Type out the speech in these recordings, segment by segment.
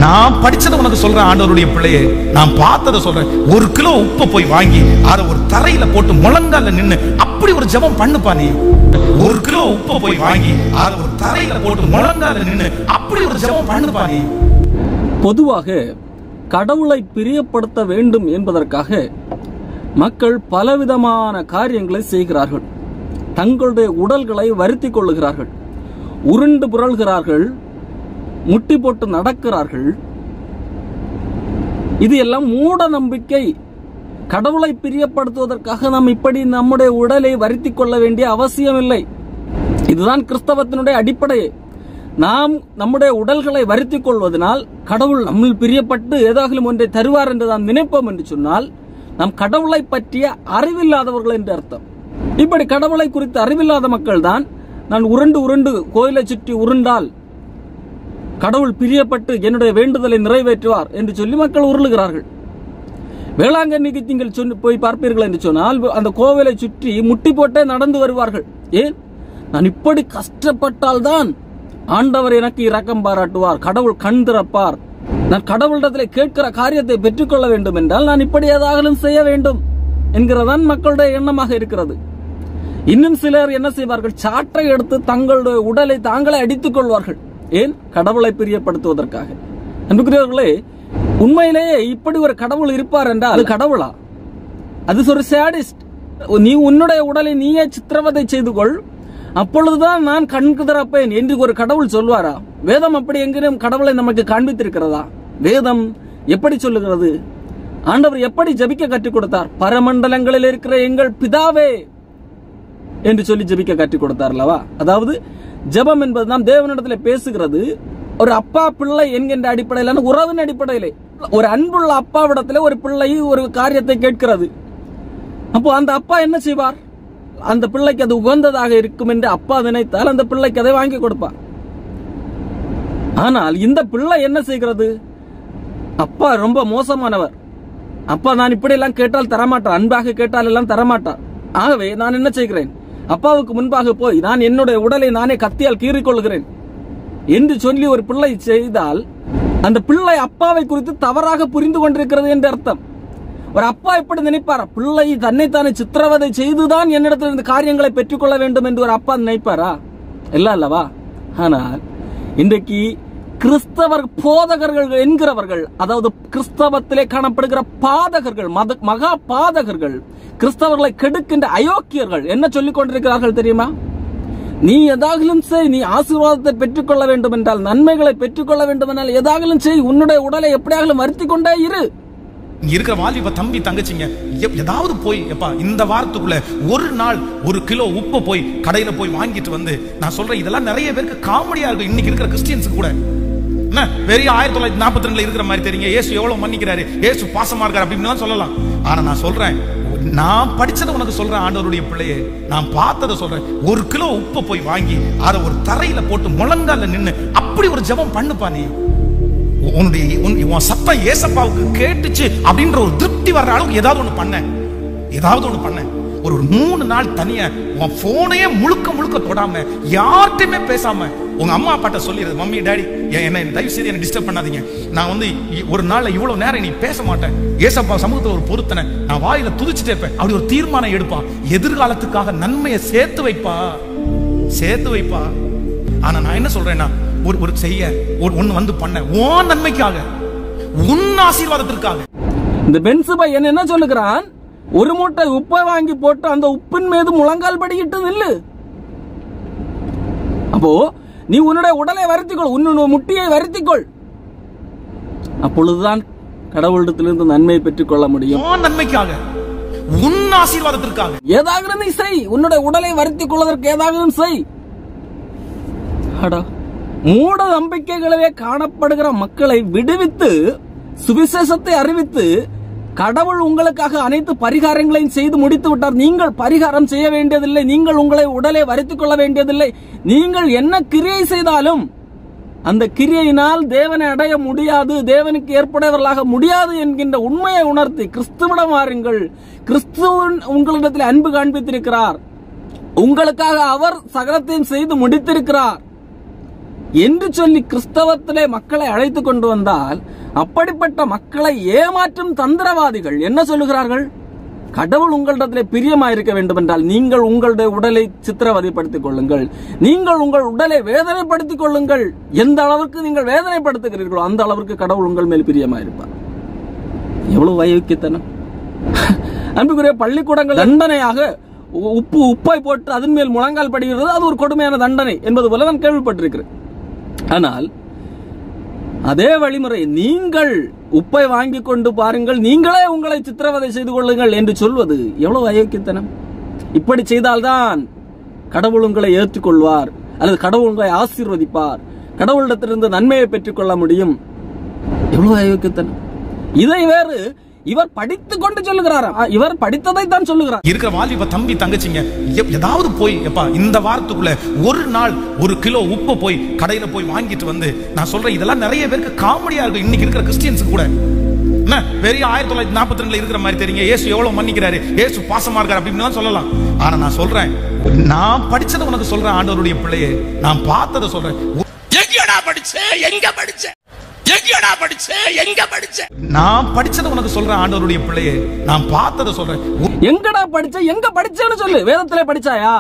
நான் படிச்சதை உனக்கு சொல்றேன் ஆண்டவருடைய பிள்ளையே நான் பார்த்ததை சொல்றேன் ஒரு கிலோ உப்பை போய் வாங்கி அதை ஒரு தரையில போட்டு முழங்கால நின்னு அப்படி ஒரு ஜெபம் பண்ணுப்பா நீ ஒரு கிலோ உப்பை போய் வாங்கி அதை ஒரு தரையில போட்டு முழங்கால நின்னு அப்படி ஒரு ஜெபம் பண்ணுப்பா நீ பொதுவாக கடவுளை பிரியப்படுத்த வேண்டும் என்பதற்காக மக்கள் பலவிதமான காரியங்களை செய்கிறார்கள் தங்களுடைய உடல்களை வருத்திக் கொள்ளுகிறார்கள் உருண்டு புரள்கிறார்கள் முட்டி போட்டு நடக்கிறார்கள் இது எல்லாம் மூட நம்பிக்கை கடவுளை பிரியப்படுத்துவதற்காக நாம் இப்படி நம்முடைய உடலை வருத்திக் கொள்ள வேண்டிய அவசியமில்லை இதுதான் கிறிஸ்தவத்தினுடைய அடிப்படையே நாம் நம்முடைய உடல்களை வருத்திக் கொள்வதனால் கடவுள் நம்மில் பிரியப்பட்டு ஏதாகிலும் ஒன்றை தருவார் என்று நாம் நினைப்போம் என்று சொன்னால் நாம் கடவுளை பற்றிய அறிவில்லாதவர்கள் என்று அர்த்தம் இப்படி கடவுளை குறித்து அறிவில்லாத மக்கள் தான் நான் உருண்டு உருண்டு கோயிலை சுற்றி உருண்டால் கடவுள் பிரியப்பட்டு என்னுடைய வேண்டுதலை நிறைவேற்றுவார் என்று சொல்லி மக்கள் உருளுகிறார்கள் வேளாங்கண்ணிக்கு நீங்கள் சொன்னு போய் பார்ப்பீர்கள் என்று சொன்னால் அந்த கோவிலை சுற்றி முட்டி போட்டே நடந்து வருவார்கள் ஏன் நான் இப்படி கஷ்டப்பட்டால் தான் ஆண்டவர் எனக்கு இரக்கம் பாராட்டுவார் கடவுள் கண் திறப்பார் நான் கடவுளிடத்தில் கேட்கிற காரியத்தை பெற்றுக்கொள்ள வேண்டும் என்றால் நான் இப்படி ஏதாகலும் செய்ய வேண்டும் என்கிறதான் மக்களுடைய எண்ணமாக இருக்கிறது இன்னும் சிலர் என்ன செய்வார்கள் சாற்றை எடுத்து தங்களுடைய உடலை தாங்களே அடித்துக் கொள்வார்கள் ஏன் கடவுளை பிரியப்படுத்துவதற்காக அன்புக்குரியவர்களே உண்மையிலேயே இப்படி ஒரு கடவுள் இருப்பார் என்றால் அது கடவுளா அது ஒரு சேடிஸ்ட் நீ உன்னுடைய உடலை நீயே சித்திரவதை செய்து கொள் அப்பொழுதுதான் நான் கண்கு திறப்பேன் என்று ஒரு கடவுள் சொல்வாரா வேதம் அப்படி எங்கேயும் கடவுளை நமக்கு காண்பித்திருக்கிறதா வேதம் எப்படி சொல்லுகிறது ஆண்டவர் எப்படி ஜபிக்க கற்றுக் கொடுத்தார் பரமண்டலங்களில் இருக்கிற எங்கள் பிதாவே என்று சொல்லி ஜபிக்க கற்றுக் கொடுத்தார் அல்லவா அதாவது ஜெபம் என்பது நாம் தேவனிடத்தில் பேசுகிறது ஒரு அப்பா பிள்ளை என்கின்ற அடிப்படையிலான உறவின் அடிப்படையிலே ஒரு அன்புள்ள அப்பாவிடத்துல ஒரு பிள்ளை ஒரு காரியத்தை கேட்கிறது அப்போ அந்த அப்பா என்ன செய்வார் அந்த பிள்ளைக்கு அது உகந்ததாக இருக்கும் என்று அப்பா நினைத்தால் அந்த பிள்ளைக்கு அதை வாங்கி கொடுப்பார் ஆனால் இந்த பிள்ளை என்ன செய்கிறது அப்பா ரொம்ப மோசமானவர் அப்பா நான் இப்படி எல்லாம் கேட்டால் தரமாட்டார் அன்பாக கேட்டால் எல்லாம் தரமாட்டார் ஆகவே நான் என்ன செய்கிறேன் அப்பாவுக்கு முன்பாக போய் நான் என்னுடைய உடலை நானே கத்தியால் கீறிக்கொள்கிறேன் என்று சொல்லி ஒரு பிள்ளை செய்தால் அந்த பிள்ளை அப்பாவை குறித்து தவறாக புரிந்து கொண்டிருக்கிறது என்று அர்த்தம் ஒரு அப்பா எப்படி நினைப்பாரா பிள்ளை தன்னைத்தானே சித்திரவதை செய்துதான் என்னிடத்தில் இந்த காரியங்களை பெற்றுக்கொள்ள வேண்டும் என்று ஒரு அப்பா நினைப்பாரா இல்ல அல்லவா ஆனால் இன்றைக்கு கிறிஸ்தவர் போதகர்கள் என்கிறவர்கள் அதாவது கிறிஸ்தவத்திலே காணப்படுகிற பாதகர்கள் மத மகா பாதகர்கள் கிறிஸ்தவர்களை கெடுக்கின்ற அயோக்கியர்கள் என்ன சொல்லிக் கொண்டிருக்கிறார்கள் தெரியுமா நீ எதாகிலும் செய் நீ ஆசீர்வாதத்தை பெற்றுக்கொள்ள வேண்டும் என்றால் நன்மைகளை பெற்றுக்கொள்ள வேண்டும் என்றால் எதாகிலும் செய் உன்னுடைய உடலை எப்படியாகிலும் வருத்தி கொண்டே இரு இங்க இருக்கிற வாலிப தம்பி தங்கச்சிங்க எப்- ஏதாவது போய் எப்பா இந்த வாரத்துக்குள்ள ஒரு நாள் ஒரு கிலோ உப்பு போய் கடையில போய் வாங்கிட்டு வந்து நான் சொல்றேன் இதெல்லாம் நிறைய பேருக்கு காமெடியா இருக்கும் இன்னைக்கு இருக்கிற கிறிஸ்டியன்ஸ் கூட என்ன பெரிய ஆயிரத்தி தொள்ளாயிரத்தி நாற்பத்தி ரெண்டுல இருக்கிற மாதிரி தெரியுங்க ஏசு எவ்வளவு மன்னிக்கிறாரு ஏசு பாசமா இருக்காரு அப்படின்னு சொல்லலாம் ஆனா நான் சொல்றேன் நான் படிச்சதை உனக்கு சொல்றேன் ஆண்டவருடைய பிள்ளையே நான் பார்த்ததை சொல்றேன் ஒரு கிலோ உப்பை போய் வாங்கி அதை ஒரு தரையில போட்டு முழங்கால நின்னு அப்படி ஒரு ஜெபம் பண்ணுப்பா நீ உன்னுடைய உன் உன் சத்தம் ஏசப்பாவுக்கு கேட்டுச்சு அப்படின்ற ஒரு திருப்தி வர்ற அளவுக்கு ஏதாவது ஒண்ணு பண்ண ஏதாவது ஒண்ணு பண்ண ஒரு ஒரு மூணு நாள் தனியா உன் போனையே முழுக்க முழுக்க தொடாம யார்கிட்டயுமே பேசாம உங்க அம்மா அப்பாட்ட சொல்லிடுது மம்மி டாடி என்ன தயவு செய்து என்ன டிஸ்டர்ப் பண்ணாதீங்க நான் வந்து இ- ஒரு நாள்ல இவ்வளவு நேரம் நீ பேச மாட்டேன் ஏசப்பா சமூகத்துல ஒரு பொருத்தனை நான் வாயில துதிச்சுட்டே இருப்பேன் அப்படி ஒரு தீர்மானம் எடுப்பான் எதிர்காலத்துக்காக நன்மையை சேர்த்து வைப்பா சேர்த்து வைப்பா ஆனா நான் என்ன சொல்றேன்னா ஒரு ஒரு செய்ய ஒரு ஒண்ணு வந்து பண்ண உன் நன்மைக்காக உன் ஆசீர்வாதத்திற்காக இந்த பென்சு பையன் என்ன சொல்லுகிறான் ஒரு மூட்டை உப்பை வாங்கி போட்டு அந்த உப்பின் மீது முழங்கால் படிக்கிட்டு நில்லு அப்போ நீ உன்னுடைய உடலை வருத்திக்கொள் உன்னுடைய முட்டியை வருத்திக்கொள் அப்பொழுதுதான் கடவுளிடத்திலிருந்து நன்மையை பெற்றுக்கொள்ள முடியும் உன் நன்மைக்காக உன் ஆசீர்வாதத்திற்காக ஏதாவது நீ செய் உன்னுடைய உடலை வருத்திக் கொள்வதற்கு ஏதாவது செய் அடா மூட நம்பிக்கைகளிலே காணப்படுகிற மக்களை விடுவித்து சுவிசேஷத்தை அறிவித்து கடவுள் உங்களுக்காக அனைத்து பரிகாரங்களையும் செய்து முடித்து விட்டார் நீங்கள் பரிகாரம் செய்ய வேண்டியதில்லை நீங்கள் உங்களை உடலை வருத்திக் கொள்ள வேண்டியதில்லை நீங்கள் என்ன கிரியை செய்தாலும் அந்த கிரியையினால் தேவனை அடைய முடியாது தேவனுக்கு ஏற்புடையவர்களாக முடியாது என்கின்ற உண்மையை உணர்த்தி கிறிஸ்துவிடம் வாருங்கள் கிறிஸ்துவன் உங்களிடத்தில் அன்பு காண்பித்திருக்கிறார் உங்களுக்காக அவர் சகலத்தையும் செய்து முடித்திருக்கிறார் என்று சொல்லி கிறிஸ்தவத்திலே மக்களை அழைத்து கொண்டு வந்தால் அப்படிப்பட்ட மக்களை ஏமாற்றும் தந்திரவாதிகள் என்ன சொல்லுகிறார்கள் கடவுள் உங்களிடத்திலே பிரியமாயிருக்க வேண்டும் என்றால் நீங்கள் உங்களுடைய உடலை சித்திரவதைப்படுத்திக் கொள்ளுங்கள் நீங்கள் உங்கள் உடலை வேதனைப்படுத்திக் கொள்ளுங்கள் எந்த அளவுக்கு நீங்கள் வேதனைப்படுத்துகிறீர்களோ அந்த அளவுக்கு கடவுள் உங்கள் மேல் பிரியமாயிருப்பார் எவ்வளவு வயோக்கியத்தனம் அன்புக்குரிய பள்ளிக்கூடங்கள் தண்டனையாக உ- உப்பு உப்பை போட்டு அதன் மேல் முழங்கால் படுகிறது அது ஒரு கொடுமையான தண்டனை என்பது போல நான் கேள்விப்பட்டிருக்கிறேன் ஆனால் அதே வழிமுறை நீங்கள் உப்பை வாங்கி கொண்டு பாருங்கள் நீங்களே உங்களை சித்திரவதை செய்து கொள்ளுங்கள் என்று சொல்வது எவ்வளவு அயோக்கியத்தனம் இப்படி செய்தால்தான் கடவுள் உங்களை ஏற்றுக்கொள்வார் அல்லது கடவுள் உங்களை ஆசீர்வதிப்பார் கடவுளிடத்திலிருந்து நன்மையை பெற்றுக்கொள்ள முடியும் எவ்வளவு அயோக்கியத்தனம் இதை வேறு இவர் படித்துக் கொண்டு சொல்லுகிறாராம் ஆ, இவர் படித்ததை தான் சொல்லுகிறார் இருக்கிற வாலிப தம்பி தங்கச்சிங்க எப்- ஏதாவது போய் எப்பா இந்த வாரத்துக்குள்ள ஒரு நாள் ஒரு கிலோ உப்பு போய் கடையில போய் வாங்கிட்டு வந்து நான் சொல்றேன் இதெல்லாம் நிறைய பேருக்கு காமெடியா இருக்கு இன்னைக்கு இருக்கிற கிறிஸ்டியன்ஸ் கூட என்ன பெரிய ஆயிரத்தி தொள்ளாயிரத்தி நாற்பத்தி ரெண்டுல இருக்கிற மாதிரி தெரியுங்க ஏசு எவ்வளவு மன்னிக்கிறாரு ஏசு பாசமா இருக்காரு அப்படின்னு சொல்லலாம் ஆனா நான் சொல்றேன் நான் படிச்சதை உனக்கு சொல்றேன் ஆண்டவருடைய பிள்ளையே நான் பார்த்ததை சொல்றேன் எங்கடா படிச்ச எங்க படிச்ச எங்கடா படிச்ச எங்க படிச்ச நான் படிச்சதை உனக்கு சொல்றேன் ஆண்டவருடைய பிள்ளையே நான் பார்த்ததை சொல்றேன் எங்கடா படிச்ச எங்க படிச்சேன்னு சொல்லு வேதத்திலே படிச்சாயா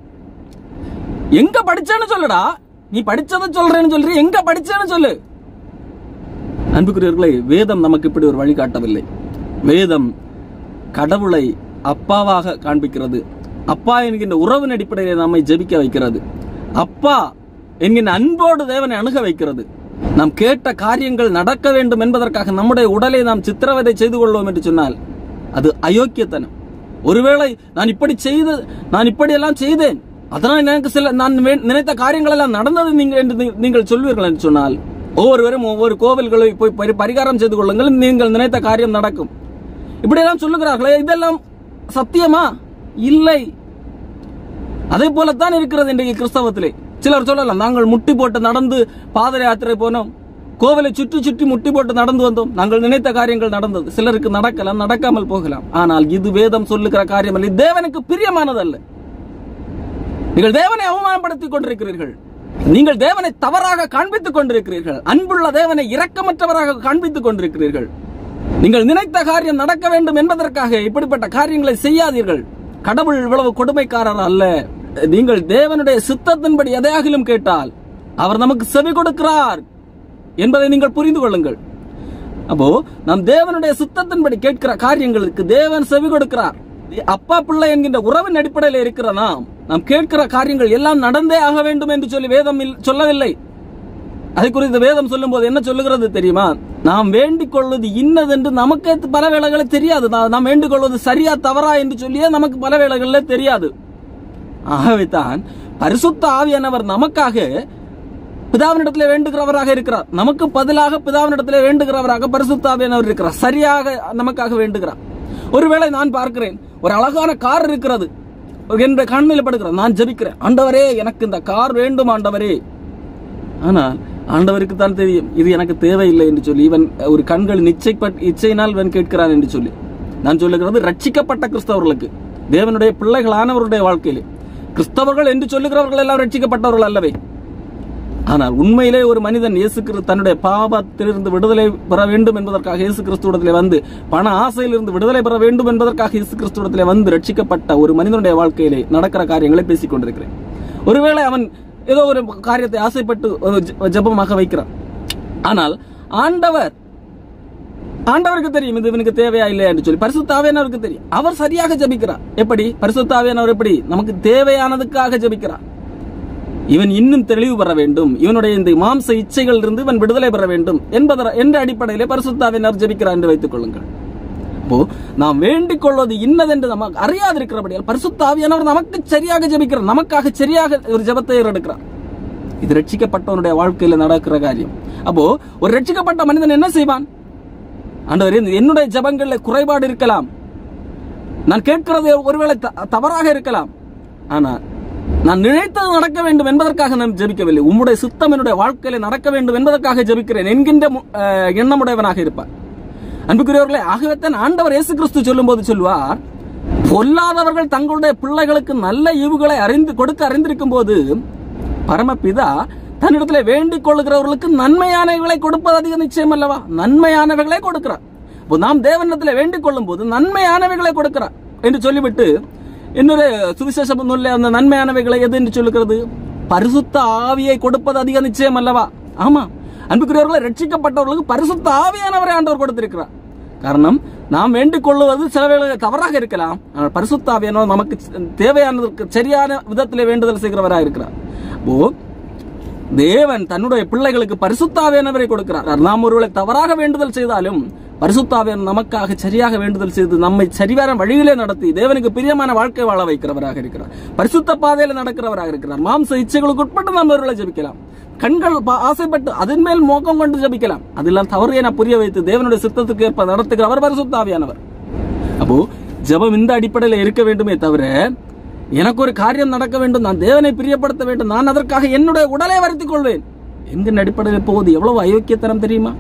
எங்க படிச்சேன்னு சொல்லுடா நீ படிச்சதை சொல்றேன்னு சொல்றீ எங்க படிச்சேன்னு சொல்லு அன்புக்குரியவர்களே வேதம் நமக்கு இப்படி ஒரு வழி காட்டவில்லை வேதம் கடவுளை அப்பாவாக காண்பிக்கிறது அப்பா என்கின்ற உறவின் அடிப்படையில் நம்மை ஜெபிக்க வைக்கிறது அப்பா என்கின்ற அன்போடு தேவனை அணுக வைக்கிறது நாம் கேட்ட காரியங்கள் நடக்க வேண்டும் என்பதற்காக நம்முடைய உடலை நாம் சித்திரவதை செய்து கொள்வோம் என்று சொன்னால் அது அயோக்கியத்தனம் ஒருவேளை நான் இப்படி செய்து நான் இப்படியெல்லாம் செய்தேன் அதனால் எனக்கு சில நான் வே- நினைத்த காரியங்கள் எல்லாம் நடந்தது நீங்கள் என்று நீ- நீங்கள் சொல்வீர்கள் என்று சொன்னால் ஒவ்வொருவரும் ஒவ்வொரு கோவில்களை போய் பரி- பரிகாரம் செய்து கொள்ளுங்கள் நீங்கள் நினைத்த காரியம் நடக்கும் இப்படியெல்லாம் சொல்லுகிறார்களே இதெல்லாம் சத்தியமா இல்லை அதே போலத்தான் இருக்கிறது இன்றைக்கு கிறிஸ்தவத்திலே சிலர் சொல்லலாம் நாங்கள் முட்டி போட்டு நடந்து பாத யாத்திரை போனோம் கோவிலை சுற்றி சுற்றி முட்டி போட்டு நடந்து வந்தோம் நாங்கள் நினைத்த காரியங்கள் நடந்தது சிலருக்கு நடக்கலாம் நடக்காமல் போகலாம் ஆனால் இது வேதம் சொல்லுகிற காரியம் அல்ல இது தேவனுக்கு பிரியமானதல்ல நீங்கள் தேவனை அவமானப்படுத்திக் கொண்டிருக்கிறீர்கள் நீங்கள் தேவனை தவறாக காண்பித்துக் கொண்டிருக்கிறீர்கள் அன்புள்ள தேவனை இரக்கமற்றவராக காண்பித்துக் கொண்டிருக்கிறீர்கள் நீங்கள் நினைத்த காரியம் நடக்க வேண்டும் என்பதற்காக இப்படிப்பட்ட காரியங்களை செய்யாதீர்கள் கடவுள் இவ்வளவு கொடுமைக்காரர் அல்ல நீங்கள் தேவனுடைய சித்தத்தின்படி எதையாகிலும் கேட்டால் அவர் நமக்கு செவி கொடுக்கிறார் என்பதை நீங்கள் புரிந்து கொள்ளுங்கள் அப்போ நாம் தேவனுடைய சித்தத்தின்படி கேட்கிற காரியங்களுக்கு தேவன் செவி கொடுக்கிறார் அப்பா பிள்ளை என்கின்ற உறவின் அடிப்படையில் இருக்கிற நாம் நாம் கேட்கிற காரியங்கள் எல்லாம் நடந்தே ஆக வேண்டும் என்று சொல்லி வேதம் இல்- சொல்லவில்லை அதை குறித்து வேதம் சொல்லும்போது என்ன சொல்லுகிறது தெரியுமா நாம் வேண்டிக் கொள்வது இன்னதென்று நமக்கு பல வேளைகளில் தெரியாது நா- நாம் வேண்டிக் கொள்வது சரியா தவறா என்று சொல்லியே நமக்கு பல வேளைகளில் தெரியாது ஆகவே தான் பரிசுத்த ஆவியானவர் நமக்காக பிதாவினிடத்திலே வேண்டுகிறவராக இருக்கிறார் நமக்கு பதிலாக பிதாவினிடத்திலே வேண்டுகிறவராக பரிசுத்த ஆவியானவர் இருக்கிறார் சரியாக நமக்காக வேண்டுகிறார் ஒருவேளை நான் பார்க்கிறேன் ஒரு அழகான கார் இருக்கிறது என்ற கண்ணில் படுகிறேன் நான் ஜெபிக்கிறேன் ஆண்டவரே எனக்கு இந்த கார் வேண்டும் ஆண்டவரே ஆனால் ஆண்டவருக்கு தான் தெரியும் இது எனக்கு தேவையில்லை என்று சொல்லி இவன் ஒரு கண்கள் நிச்சயப்பட் இச்சையினால் இவன் கேட்கிறான் என்று சொல்லி நான் சொல்லுகிறது ரட்சிக்கப்பட்ட கிறிஸ்தவர்களுக்கு தேவனுடைய பிள்ளைகளானவருடைய வாழ்க்கையிலே கிறிஸ்தவர்கள் என்று சொல்லுகிறவர்கள் எல்லாம் ரட்சிக்கப்பட்டவர்கள் அல்லவே ஆனால் உண்மையிலே ஒரு மனிதன் இயேசு கிறிஸ்து தன்னுடைய பாவத்திலிருந்து விடுதலை பெற வேண்டும் என்பதற்காக இயேசு கிறிஸ்துவிடத்திலே வந்து பண ஆசையிலிருந்து விடுதலை பெற வேண்டும் என்பதற்காக இயேசு கிறிஸ்துவிடத்திலே வந்து ரட்சிக்கப்பட்ட ஒரு மனிதனுடைய வாழ்க்கையிலே நடக்கிற காரியங்களை பேசிக் கொண்டிருக்கிறேன் ஒருவேளை அவன் ஏதோ ஒரு காரியத்தை ஆசைப்பட்டு ஒரு ஜெ- ஜெபமாக வைக்கிறான் ஆனால் ஆண்டவர் ஆண்டவருக்கு தெரியும் இது இவனுக்கு தேவையா இல்லையா என்று சொல்லி பரிசுத்தாவியானவருக்கு தெரியும் அவர் சரியாக ஜெபிக்கிறார் எப்படி பரிசுத்தாவியானவர் எப்படி நமக்கு தேவையானதுக்காக ஜெபிக்கிறார் இவன் இன்னும் தெளிவு பெற வேண்டும் இவனுடைய இந்த மாம்ச இச்சைகள் இருந்து இவன் விடுதலை பெற வேண்டும் என்பதர என்ற அடிப்படையிலே பரிசுத்தாவினர் ஜெபிக்கிறார் என்று வைத்துக் கொள்ளுங்கள் அப்போ நாம் வேண்டிக் கொள்வது இன்னதென்று நமக்கு அறியாதிருக்கிறபடியால் பரிசுத்தாவியானவர் நமக்கு சரியாக ஜெபிக்கிறார் நமக்காக சரியாக ஒரு ஜெபத்தை எடுக்கிறார் இது ரட்சிக்கப்பட்டவனுடைய வாழ்க்கையில நடக்கிற காரியம் அப்போ ஒரு ரட்சிக்கப்பட்ட மனிதன் என்ன செய்வான் ஆண்டவரே என்னுடைய ஜெபங்கள்ல குறைபாடு இருக்கலாம் நான் கேட்கிறது ஒருவேளை த- தவறாக இருக்கலாம் ஆனா நான் நினைத்தது நடக்க வேண்டும் என்பதற்காக நான் ஜெபிக்கவில்லை உம்முடைய சித்தம் என்னுடைய வாழ்க்கையில நடக்க வேண்டும் என்பதற்காக ஜெபிக்கிறேன் என்கின்ற மு- அஹ், எண்ணமுடையவனாக இருப்பார் அன்புக்குரியவர்களே ஆகவேத்தான் ஆண்டவர் இயேசு கிறிஸ்து சொல்லும்போது சொல்வார் பொல்லாதவர்கள் தங்களுடைய பிள்ளைகளுக்கு நல்ல ஈவுகளை அறிந்து கொடுக்க அறிந்திருக்கும் போது பரமபிதா தன்னிடத்துல வேண்டிக் கொள்ளுகிறவர்களுக்கு நன்மையானவைகளை கொடுப்பது அதிக நிச்சயம் அல்லவா நன்மையானவைகளை கொடுக்கிறார் இப்போ நாம் தேவனிடத்தில் வேண்டிக் கொள்ளும் போது நன்மையானவைகளை கொடுக்கிறார் என்று சொல்லிவிட்டு இன்னொரு சுவிசேஷ நூல்ல அந்த நன்மையானவைகளை எது என்று சொல்லுகிறது பரிசுத்த ஆவியை கொடுப்பது அதிக நிச்சயம் அல்லவா ஆமா அன்புக்குரியவர்களை ரட்சிக்கப்பட்டவர்களுக்கு பரிசுத்த ஆவியானவரை ஆண்டவர் கொடுத்திருக்கிறார் காரணம் நாம் வேண்டிக் கொள்ளுவது சில வேளை தவறாக இருக்கலாம் ஆனால் பரிசுத்த ஆவியானவர் நமக்கு தேவையானதற்கு சரியான விதத்திலே வேண்டுதல் செய்கிறவராக இருக்கிறார் அப்போ தேவன் தன்னுடைய பிள்ளைகளுக்கு பரிசுத்தாவியானவரை கொடுக்கிறார் நாம் ஒருவேளை தவறாக வேண்டுதல் செய்தாலும் பரிசுத்தாவியன் நமக்காக சரியாக வேண்டுதல் செய்து நம்மை சரிவர வழியிலே நடத்தி தேவனுக்கு பிரியமான வாழ்க்கை வாழ வைக்கிறவராக இருக்கிறார் பரிசுத்த பாதையில நடக்கிறவராக இருக்கிறார் மாம்ச இச்சைகளுக்கு உட்பட்டு நாம் ஒருவேளை ஜெபிக்கலாம் கண்கள் பா- ஆசைப்பட்டு அதன் மேல் மோக்கம் கொண்டு ஜெபிக்கலாம் அதெல்லாம் தவறு என புரிய வைத்து தேவனுடைய சித்தத்துக்கு ஏற்ப நடத்துகிறவர் பரிசுத்தாவியானவர் அப்போ ஜெபம் இந்த அடிப்படையில் இருக்க வேண்டுமே தவிர எனக்கு ஒரு காரியம் நடக்க வேண்டும் நான் தேவனை பிரியப்படுத்த வேண்டும் நான் அதற்காக என்னுடைய உடலை வருத்திக் கொள்வேன் என்கிற அடிப்படையில் போவது எவ்வளவு அயோக்கியத்தனம் தெரியுமா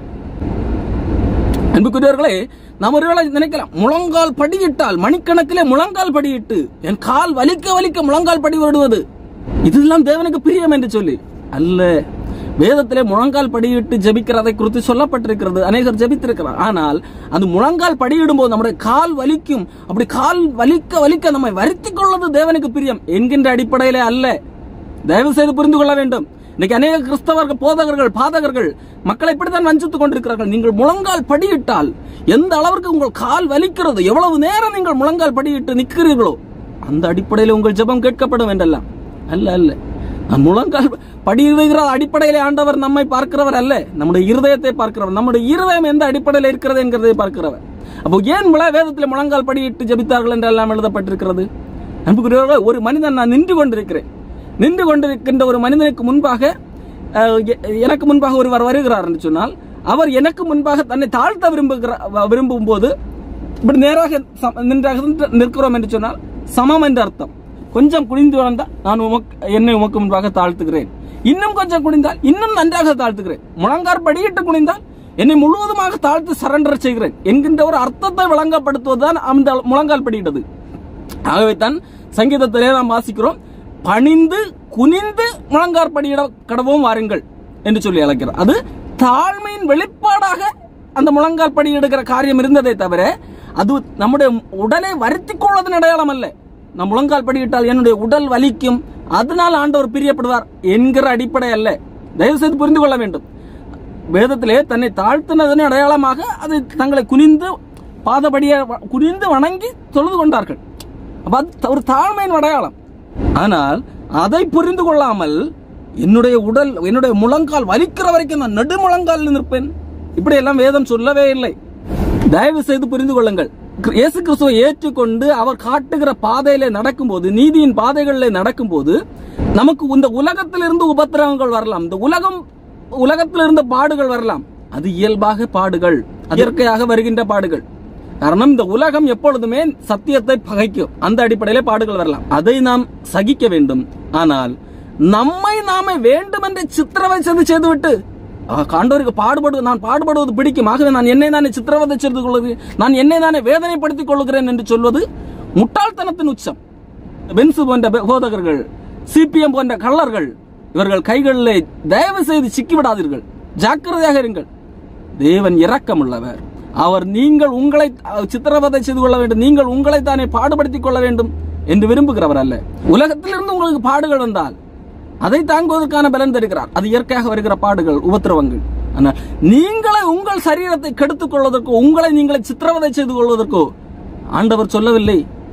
அன்புக்குரியவர்களே நாம் ஒருவேளை நினைக்கலாம் முழங்கால் படியிட்டால் மணிக்கணக்கிலே முழங்கால் படியிட்டு என் கால் வலிக்க வலிக்க முழங்கால் படி விடுவது இதெல்லாம் தேவனுக்கு பிரியம் என்று சொல்லி அல்ல வேதத்திலே முழங்கால் படியிட்டு ஜெபிக்கிறதை குறித்து சொல்லப்பட்டிருக்கிறது அநேகர் ஜெபித்திருக்கிறார் ஆனால் அந்த முழங்கால் படியிடும் போது நம்முடைய கால் வலிக்கும் அப்படி கால் வலிக்க வலிக்க நம்மை வருத்திக் கொள்வது தேவனுக்கு பிரியம் என்கின்ற அடிப்படையிலே அல்ல தயவு செய்து புரிந்து கொள்ள வேண்டும் இன்னைக்கு அநேக கிறிஸ்தவர்கள் போதகர்கள் பாதகர்கள் மக்களை இப்படித்தான் வஞ்சித்துக் கொண்டிருக்கிறார்கள் நீங்கள் முழங்கால் படியிட்டால் எந்த அளவிற்கு உங்கள் கால் வலிக்கிறது எவ்வளவு நேரம் நீங்கள் முழங்கால் படியிட்டு நிற்கிறீர்களோ அந்த அடிப்படையில் உங்கள் ஜெபம் கேட்கப்படும் என்றெல்லாம் அல்ல அல்ல நம் முழங்கால் படியிடுகிற அடிப்படையிலே ஆண்டவர் நம்மை பார்க்கிறவர் அல்ல நம்முடைய இருதயத்தை பார்க்கிறவர் நம்முடைய இருதயம் எந்த அடிப்படையில் இருக்கிறது என்கிறதை பார்க்கிறவர் அப்போ ஏன் முழ வேதத்தில் முழங்கால் படியிட்டு ஜெபித்தார்கள் என்றெல்லாம் எழுதப்பட்டிருக்கிறது அன்புக்குரியவர்களே ஒரு மனிதன் நான் நின்று கொண்டிருக்கிறேன் நின்று கொண்டிருக்கின்ற ஒரு மனிதனுக்கு முன்பாக அஹ், எ- எனக்கு முன்பாக ஒருவர் வருகிறார் என்று சொன்னால் அவர் எனக்கு முன்பாக தன்னை தாழ்த்த விரும்புகிற விரும்பும் போது இப்படி நேராக சம- நின்றாக நின்று- நிற்கிறோம் என்று சொன்னால் சமம் என்று அர்த்தம் கொஞ்சம் குனிந்து வளர்ந்தால் நான் உமக்கு என்னை உமக்கு முன்பாக தாழ்த்துகிறேன் இன்னும் கொஞ்சம் குனிந்தால் இன்னும் நன்றாக தாழ்த்துகிறேன் முழங்கார் படியிட்டு குனிந்தால் என்னை முழுவதுமாக தாழ்த்து சரண்டர் செய்கிறேன் என்கின்ற ஒரு அர்த்தத்தை விளங்கப்படுத்துவதுதான் அந்த முழங்கால் படியிட்டது ஆகவே தான் சங்கீதத்திலே நாம் வாசிக்கிறோம் பணிந்து குனிந்து முழங்கார் படியிட கடவும் வாருங்கள் என்று சொல்லி அழைக்கிறோம் அது தாழ்மையின் வெளிப்பாடாக அந்த முழங்கால் படியிடுகிற காரியம் இருந்ததே தவிர அது நம்முடைய உடலை வருத்திக் கொள்வதன் அடையாளம் அல்ல நம் முழங்கால் படியிட்டால் என்னுடைய உடல் வலிக்கும் அதனால் ஆண்டவர் பிரியப்படுவார் என்கிற அடிப்படை அல்ல தயவு செய்து புரிந்து கொள்ள வேண்டும் வேதத்திலே தன்னை தாழ்த்தினதன் அடையாளமாக அது தங்களை குனிந்து பாதபடிய குனிந்து வணங்கி தொழுது கொண்டார்கள் அப்ப அது ஒரு தாழ்மையின் அடையாளம் ஆனால் அதை புரிந்து கொள்ளாமல் என்னுடைய உடல் என்னுடைய முழங்கால் வலிக்கிற வரைக்கும் நான் நடு முழங்கால் நிற்பேன் இப்படி எல்லாம் வேதம் சொல்லவே இல்லை தயவு செய்து புரிந்து கொள்ளுங்கள் கிற- இயேசு கிறிஸ்துவை ஏற்றுக்கொண்டு அவர் காட்டுகிற பாதையிலே நடக்கும்போது நீதியின் பாதைகளிலே நடக்கும்போது நமக்கு இந்த உலகத்திலிருந்து உபத்திரவங்கள் வரலாம் இந்த உலகம் உலகத்திலிருந்து பாடுகள் வரலாம் அது இயல்பாக பாடுகள் அது இயற்கையாக வருகின்ற பாடுகள் காரணம் இந்த உலகம் எப்பொழுதுமே சத்தியத்தை பகைக்கும் அந்த அடிப்படையிலே பாடுகள் வரலாம் அதை நாம் சகிக்க வேண்டும் ஆனால் நம்மை நாமே வேண்டுமென்று சித்திரவை செய்து செய்துவிட்டு ஆ, ஆண்டவருக்கு பாடுபடு நான் பாடுபடுவது பிடிக்கும் ஆகவே நான் என்னை தானே சித்திரவதை செய்து கொள்கிறேன் நான் என்னை தானே வேதனைப்படுத்திக் கொள்கிறேன் என்று சொல்வது முட்டாள்தனத்தின் உச்சம் பென்சு போன்ற பே- போதகர்கள் சிபிஎம் போன்ற கள்ளர்கள் இவர்கள் கைகளிலே தயவு செய்து சிக்கிவிடாதீர்கள் ஜாக்கிரதையாக இருங்கள் தேவன் இரக்கமுள்ளவர் அவர் நீங்கள் உங்களை அஹ், சித்திரவதை செய்து கொள்ள வேண்டும் நீங்கள் உங்களை தானே பாடுபடுத்திக் கொள்ள வேண்டும் என்று விரும்புகிறவர் அல்ல உலகத்திலிருந்து உங்களுக்கு பாடுகள் வந்தால் அதை தாங்குவதற்கான பலன் தருகிறார் அது இயற்கையாக வருகிற பாடுகள் உபத்திரவங்கள் ஆனால் நீங்களே உங்கள் சரீரத்தை கெடுத்துக் கொள்வதற்கோ உங்களை நீங்களே சித்திரவதை செய்து கொள்வதற்கோ ஆண்டவர் சொல்லவில்லை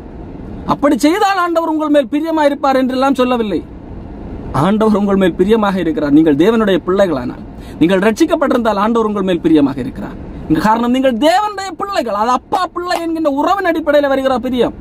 அப்படி செய்தால் ஆண்டவர் உங்கள் மேல் பிரியமாக இருப்பார் என்றெல்லாம் சொல்லவில்லை ஆண்டவர் உங்கள் மேல் பிரியமாக இருக்கிறார் நீங்கள் தேவனுடைய பிள்ளைகளானால் நீங்கள் ரட்சிக்கப்பட்டிருந்தால் ஆண்டவர் உங்கள் மேல் பிரியமாக இருக்கிறார் இங்க காரணம் நீங்கள் தேவனுடைய பிள்ளைகள் அது அப்பா பிள்ளை என்கின்ற உறவின் அடிப்படையில் வருகிற பிரியம்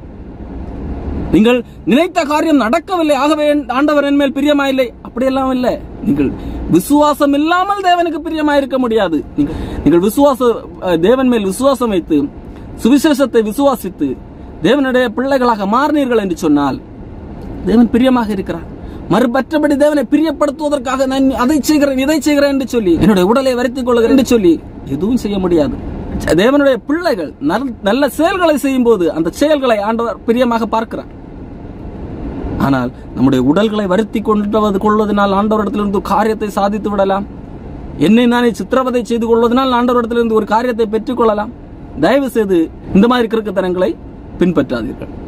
நீங்கள் நினைத்த காரியம் நடக்கவில்லை ஆகவே என் ஆண்டவர் என் மேல் பிரியமா இல்லை அப்படியெல்லாம் இல்லை நீங்கள் விசுவாசம் இல்லாமல் தேவனுக்கு பிரியமா இருக்க முடியாது நீங்கள் நீங்கள் விசுவாச அஹ், தேவன் மேல் விசுவாசம் வைத்து சுவிசேஷத்தை விசுவாசித்து தேவனுடைய பிள்ளைகளாக மாறினீர்கள் என்று சொன்னால் தேவன் பிரியமாக இருக்கிறார் மறுபற்றபடி தேவனை பிரியப்படுத்துவதற்காக நான் அதை செய்கிறேன் இதை செய்கிறேன் என்று சொல்லி என்னுடைய உடலை வருத்திக் கொள்கிறேன் என்று சொல்லி எதுவும் செய்ய முடியாது தேவனுடைய பிள்ளைகள் நல்- நல்ல செயல்களை செய்யும் போது அந்த செயல்களை ஆண்டவர் பிரியமாக பார்க்கிறார் ஆனால் நம்முடைய உடல்களை வருத்தி கொண்டு கொள்வதனால் ஆண்டவரிடத்திலிருந்து ஒரு காரியத்தை சாதித்து விடலாம் என்னை நானே சித்திரவதை செய்து கொள்வதனால் ஆண்டவரிடத்திலிருந்து ஒரு காரியத்தை பெற்றுக்கொள்ளலாம் தயவு செய்து இந்த மாதிரி கிறுக்குத்தனங்களை பின்பற்றாதீர்கள்